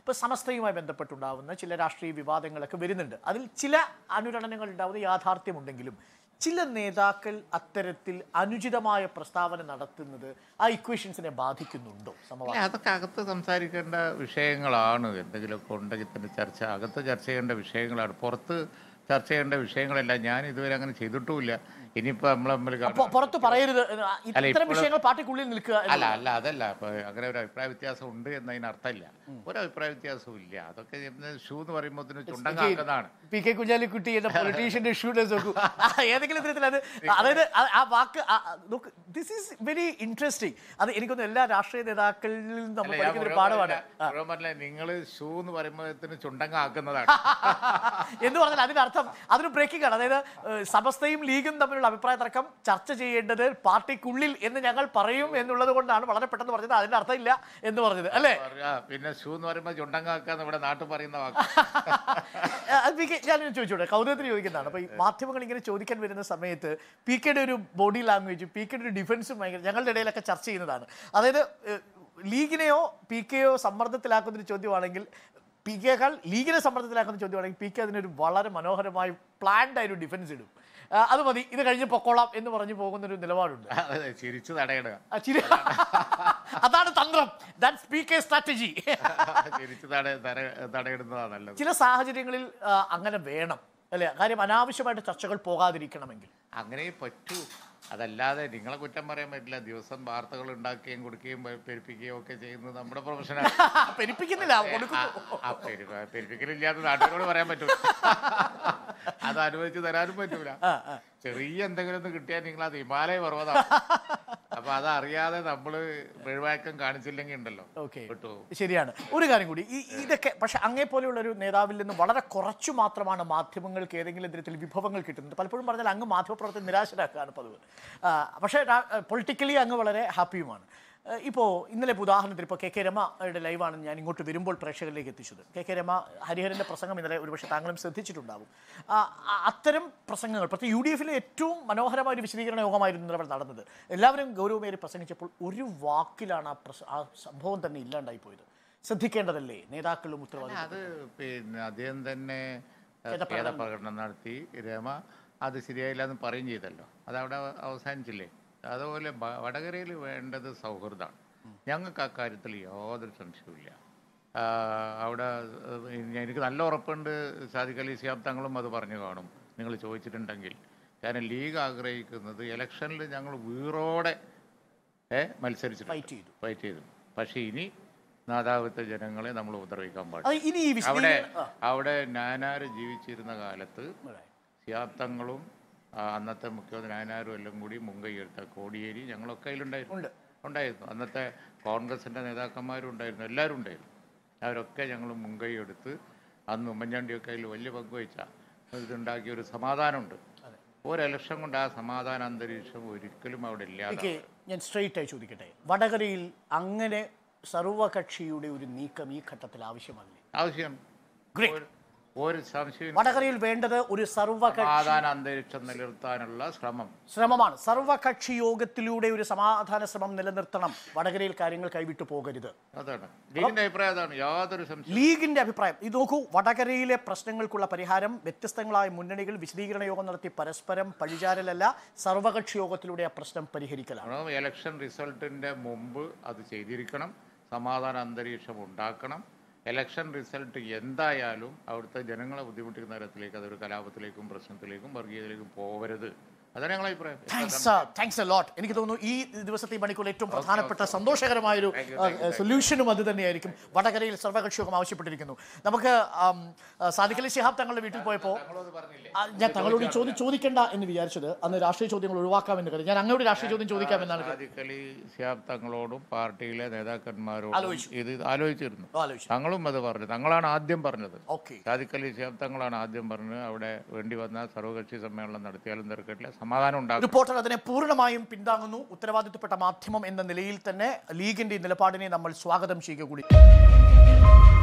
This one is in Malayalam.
ഇപ്പോൾ സമസ്തയുമായി ബന്ധപ്പെട്ടുണ്ടാവുന്ന ചില രാഷ്ട്രീയ വിവാദങ്ങളൊക്കെ വരുന്നുണ്ട് അതിൽ ചില അനുരണനങ്ങൾ ഉണ്ടാവുന്ന യാഥാർത്ഥ്യമുണ്ടെങ്കിലും ചില നേതാക്കൾ അത്തരത്തിൽ അനുചിതമായ പ്രസ്താവന നടത്തുന്നത് ആ ഇക്വേഷൻസിനെ ബാധിക്കുന്നുണ്ടോ സമവാക്യം അല്ല, അതൊക്കെ അകത്ത് സംസാരിക്കേണ്ട വിഷയങ്ങളാണ് എന്തെങ്കിലുമൊക്കെ ഉണ്ടെങ്കിൽ തന്നെ ചർച്ച അകത്ത് ചർച്ച ചെയ്യേണ്ട വിഷയങ്ങളാണ് പുറത്ത് ചർച്ച ചെയ്യേണ്ട വിഷയങ്ങളല്ല ഞാൻ ഇതുവരെ അങ്ങനെ ചെയ്തിട്ടുമില്ല ഇനിയിപ്പോൾ നമ്മൾ തമ്മിൽ അപ്പൊ കാണും പുറത്ത് പറയരുത് എന്ന് ആ- അല്ല, ഇത്തരം ഇപ്പോഴും- വിഷയങ്ങൾ പാർട്ടിക്കുള്ളിൽ നിൽക്കുക അല്ല എന്നുള്ളത്. അല്ല അതല്ല ഇപ്പൊ അങ്ങനെ ഒരു അഭിപ്രായ വ്യത്യാസം ഉണ്ട് എന്നതിന് അർത്ഥമില്ല ഒരു അഭിപ്രായ വ്യത്യാസവും ഇല്ല അതൊക്കെ ഇന്ന് ഷൂ എന്ന് പറയുമ്പോൾ ചുണ്ടങ്ങാക്കുന്നതാണ് പി കെ കുഞ്ഞാലിക്കുട്ടി എന്ന പൊളിറ്റീഷ്യന്റെ ഷൂട്ടേഴ്സ് നോക്കൂ ആ, ഏതെങ്കിലും തരത്തിൽ അത് അതായത് ആ- ആ വാക്ക് ദിസ് ഈസ് വെരി ഇൻട്രസ്റ്റിംഗ് അത് എനിക്കൊന്ന് എല്ലാ രാഷ്ട്രീയ നേതാക്കളിൽ നിന്നും നമ്മൾ അല്ല, ഞാൻ പഠിക്കുന്ന ഒരു മുഴുവൻ പാഠമാണ് പറഞ്ഞില്ല. മുഴുവൻ പറഞ്ഞില്ല നിങ്ങൾ ഷൂ എന്ന് പറയുമ്പോഴത്തേന് ചുണ്ടങ്ങാക്കുന്നതാണ് എന്ന് പറഞ്ഞാൽ അതിന്റെ അർത്ഥം അതൊരു ബ്രേക്കിംഗ് ആണ് അതായത് ഏഹ്, സമസ്തയും ലീഗും തമ്മിലുള്ള അഭിപ്രായ തർക്കം ചർച്ച ചെയ്യേണ്ടത് പാർട്ടിക്കുള്ളിൽ എന്ന് ഞങ്ങൾ പറയും എന്നുള്ളത് കൊണ്ടാണ് വളരെ പെട്ടെന്ന് പറഞ്ഞത് അതിന്റെ അർത്ഥമില്ല എന്ന് പറഞ്ഞത് അല്ലേ പറയാ, പിന്നെ ഷൂ എന്ന് പറയുമ്പോൾ ചുണ്ടങ്ങാക്കാന്ന് ഇവിടെ നാട്ടിൽ പറയുന്ന വാക്ക് അത് പി കെ ഞാൻ ചോദിച്ചോട്ടെ കൗതുകത്തിന് ചോദിക്കുന്നതാണ് അപ്പോൾ ഈ മാധ്യമങ്ങൾ ഇങ്ങനെ ചോദിക്കാൻ വരുന്ന സമയത്ത് പി കെയുടെ ഒരു ബോഡി ലാംഗ്വേജും പി കെയുടെ ഒരു ഡിഫൻസും ഭയങ്കര ഞങ്ങളുടെ ഇടയിലൊക്കെ ചർച്ച ചെയ്യുന്നതാണ് അതായത് ഏഹ്, ലീഗിനെയോ പി കെയോ സമ്മർദ്ദത്തിലാക്കുന്ന ഒരു ചോദ്യമാണെങ്കിൽ പി കെക്കാൾ ലീഗിനെ സമ്മർദ്ദത്തിലാക്കുന്ന ചോദ്യമാണെങ്കിൽ പി കെ അതിനൊരു വളരെ മനോഹരമായി പ്ലാൻഡ് ആയൊരു ഡിഫൻസ് ഇടും ആ, അത് മതി ഇത് കഴിഞ്ഞ് പൊക്കോളാം എന്ന് പറഞ്ഞു പോകുന്നൊരു നിലപാടുണ്ട് അതെ, ചിരിച്ചു തടയിടുക ആ, ചിരി അതാണ് തന്ത്രം ദാറ്റ്സ് പി കെ സ്ട്രാറ്റജി ചിരിച്ചു തട തട- തടയിടുന്നതാണ് നല്ലത് ചില സാഹചര്യങ്ങളിൽ ആ, അങ്ങനെ വേണം അല്ലേ കാര്യം അനാവശ്യമായിട്ട് ചർച്ചകൾ പോകാതിരിക്കണമെങ്കിൽ അങ്ങനെ പറ്റൂ അതല്ലാതെ നിങ്ങളെ കുറ്റം പറയാൻ പറ്റില്ല ദിവസം വാർത്തകൾ ഉണ്ടാക്കുകയും കൊടുക്കുകയും പെ- പെരുപ്പിക്കുകയും ഒക്കെ ചെയ്യുന്നത് നമ്മുടെ പ്രൊഫഷനാണ് പെരുപ്പിക്കുന്നില്ല കൊടുക്കുന്നു പെരുപ്പിക്കലില്ലാത്ത നാട്ടുകാരോട് പറയാൻ പറ്റൂല അത് അനുവദിച്ച് തരാനും പറ്റൂല ആ, ആ. ചെറിയ എന്തെങ്കിലും ഒന്ന് കിട്ടിയാൽ നിങ്ങൾ അത് ഹിമാലയ പർവ്വതമാണ് അപ്പൊ അതറിയാതെ നമ്മള് വെഴുവാക്കം കാണിച്ചില്ലെങ്കിൽ ഉണ്ടല്ലോ ഓക്കെ കിട്ടുമോ ശരിയാണ് ഒരു കാര്യം കൂടി ഈ ഇതൊക്കെ പക്ഷെ അങ്ങേ പോലെയുള്ള ഒരു നേതാവിൽ നിന്ന് വളരെ കുറച്ചു മാത്രമാണ് മാധ്യമങ്ങൾക്ക് ഏതെങ്കിലും തരത്തിൽ വിഭവങ്ങൾ കിട്ടുന്നത് പലപ്പോഴും പറഞ്ഞാൽ അങ്ങ് മാധ്യമപ്രവർത്തനം നിരാശരാക്കുകയാണ് പതിവ് ആ, പക്ഷേ പൊളിറ്റിക്കലി അങ്ങ് വളരെ ഹാപ്പിയുമാണ് ഇപ്പോൾ ഇന്നലെ ഇപ്പോൾ ഉദാഹരണത്തിന് ഇപ്പോൾ കെ കെ രമയുടെ ലൈവാണ് ഞാൻ ഇങ്ങോട്ട് വരുമ്പോൾ പ്രേക്ഷകരിലേക്ക് എത്തിച്ചത് കെ കെ രമ ഹരിഹരൻ്റെ പ്രസംഗം ഇന്നലെ ഒരുപക്ഷെ താങ്കളും ശ്രദ്ധിച്ചിട്ടുണ്ടാവും ആ, ആ, അത്തരം പ്രസംഗങ്ങൾ പ്രത്യേക യു ഡി എഫിലെ ഏറ്റവും മനോഹരമായ ഒരു വിശദീകരണ യോഗമായിരുന്നു ഇന്നലെ അവിടെ നടന്നത് എല്ലാവരും ഗൗരവമേറി പ്രസംഗിച്ചപ്പോൾ ഒരു വാക്കിലാണ് ആ പ്രസ ആ സംഭവം തന്നെ ഇല്ലാണ്ടായി പോയത് ശ്രദ്ധിക്കേണ്ടതല്ലേ നേതാക്കളും ഉത്തരവാദിത്വം അത് പിന്നെ അദ്ദേഹം തന്നെ ഏഹ്, ഖേദപ്രകടനം. ഖേദപ്രകടനം നടത്തി രമ അത് ശരിയായില്ല എന്ന് പറയും ചെയ്തല്ലോ അതവിടെ അവസാനിച്ചില്ലേ അതുപോലെ ബ- വടകരയിൽ വേണ്ടത് സൗഹൃദമാണ് ഞങ്ങൾക്ക് അക്കാര്യത്തിൽ യാതൊരു സംശയവുമില്ല ആ, അവിടെ ഏഹ്, എനിക്ക് നല്ല ഉറപ്പുണ്ട് സാദിഖ് അലി സിയാബ് തങ്ങളും അത് പറഞ്ഞു കാണും നിങ്ങൾ ചോദിച്ചിട്ടുണ്ടെങ്കിൽ കാരണം ലീഗ് ആഗ്രഹിക്കുന്നത് ഇലക്ഷനിൽ ഞങ്ങൾ വീറോടെ ഏ മത്സരിച്ചിട്ടുണ്ട് ഫൈറ്റ് ചെയ്തു ഫൈറ്റ് ചെയ്തു പക്ഷേ ഇനി നാദാവത്തെ ജനങ്ങളെ നമ്മൾ ഉപദ്രവിക്കാൻ പാടില്ല അത് ഇനി ഈ അവിടെ വിശദീകരണം ആ, അവിടെ നാനാര് ജീവിച്ചിരുന്ന കാലത്ത് അതെ. സിയാബ്തങ്ങളും ആ, അന്നത്തെ മുഖ്യമന്ത്രി നായനാരും എല്ലാം കൂടി മുൻകൈ എടുത്ത കോടിയേരി ഞങ്ങളൊക്കെ അതിലുണ്ടായിരുന്നു ഉണ്ട് ഉണ്ടായിരുന്നു അന്നത്തെ കോൺഗ്രസിൻ്റെ നേതാക്കന്മാരും ഉണ്ടായിരുന്നു എല്ലാവരും ഉണ്ടായിരുന്നു അവരൊക്കെ ഞങ്ങൾ മുൻകൈ എടുത്ത് അന്ന് ഉമ്മൻചാണ്ടിയൊക്കെ അതിൽ വലിയ പങ്ക് വഹിച്ച ഇതുണ്ടാക്കിയ ഒരു സമാധാനമുണ്ട് ഒരു ഇലക്ഷൻ കൊണ്ട് ആ സമാധാന അന്തരീക്ഷം ഒരിക്കലും അവിടെ ഇല്ലാതെ എനിക്ക് ഞാൻ സ്ട്രെയിറ്റ് ആയി ചോദിക്കട്ടെ വടകരയിൽ അങ്ങനെ സർവകക്ഷിയുടെ ഒരു നീക്കം ഈ ഘട്ടത്തിൽ ആവശ്യമല്ലേ ആവശ്യം Great. ഒരു- ഒരു സംശയം വടകരയിൽ വേണ്ടത് ഒരു സർവകക്ഷി സമാധാന അന്തരീക്ഷം നിലനിർത്താനുള്ള ശ്രമം ശ്രമമാണ് സർവകക്ഷി യോഗത്തിലൂടെ ഒരു സമാധാന ശ്രമം നിലനിർത്തണം വടകരയിൽ കാര്യങ്ങൾ കൈവിട്ടു പോകരുത് അതാണ് ലീഗിന്റെ അഭിപ്രായം അതാണ് യാതൊരു സംശയം ലീഗിന്റെ അഭിപ്രായം ഇത് നോക്കൂ വടകരയിലെ പ്രശ്നങ്ങൾക്കുള്ള പരിഹാരം വ്യത്യസ്തങ്ങളായ മുന്നണികൾ വിശദീകരണ യോഗം നടത്തി പരസ്പരം പഴിചാരലല്ല സർവകക്ഷി യോഗത്തിലൂടെ ആ പ്രശ്നം പരിഹരിക്കലാണ് കാരണം ഇലക്ഷൻ റിസൾട്ടിന്റെ മുമ്പ് അത് ചെയ്തിരിക്കണം സമാധാന അന്തരീക്ഷം ഉണ്ടാക്കണം ഇലക്ഷൻ റിസൾട്ട് എന്തായാലും അവിടുത്തെ ജനങ്ങളെ ബുദ്ധിമുട്ടിക്കുന്ന തരത്തിലേക്ക് അതൊരു കലാപത്തിലേക്കും പ്രശ്നത്തിലേക്കും വർഗീയതയിലേക്കും പോകരുത് അതാണ് ഞങ്ങളുടെ അഭിപ്രായം താങ്ക്സ് താങ്ക്സ് എ ലോട്ട് എനിക്ക് തോന്നുന്നു ഈ ദിവസത്തെ ഈ മണിക്കൂർ ഏറ്റവും പ്രധാനപ്പെട്ട സന്തോഷകരമായൊരു സൊല്യൂഷനും അത് തന്നെയായിരിക്കും വടകരയിൽ സർവകക്ഷി യോഗം ആവശ്യപ്പെട്ടിരിക്കുന്നു നമുക്ക് ആം, ആ, സാദിഖ് അലി ശിഹാബ് തങ്ങളുടെ വീട്ടിൽ പോയപ്പോൾ ആ, ഞാൻ തങ്ങളോട് ഈ ചോദ്യം ചോദിക്കേണ്ട എന്ന് വിചാരിച്ചത് അന്ന് രാഷ്ട്രീയ ചോദ്യങ്ങൾ ഒഴിവാക്കാമെന്ന് കരുതി ഞാൻ അങ്ങോട്ട് രാഷ്ട്രീയ ചോദ്യം ചോദിക്കാമെന്നാണ് കരുതി. സാദിഖ് അലി ശിഹാബ് തങ്ങളോടും പാർട്ടിയിലെ നേതാക്കന്മാരോടും ആലോചിച്ചു. ഇത് ആലോചിച്ചിരുന്നു ആലോചിച്ചു തങ്ങളും അത് പറഞ്ഞു തങ്ങളാണ് ആദ്യം പറഞ്ഞത് ഓക്കെ സാദിഖ് അലി ശിഹാബ് തങ്ങളാണ് ആദ്യം പറഞ്ഞത് അവിടെ വേണ്ടി വന്ന സർവകക്ഷി സമ്മേളനം നടത്തിയാലും തിരക്കില്ല സമാധാനം ഉണ്ടാകും റിപ്പോർട്ടർ അതിനെ പൂർണ്ണമായും പിന്താങ്ങുന്നു ഉത്തരവാദിത്തപ്പെട്ട മാധ്യമം എന്ന നിലയിൽ തന്നെ ലീഗിന്റെ ഈ നിലപാടിനെ നമ്മൾ സ്വാഗതം ചെയ്യുക കൂടി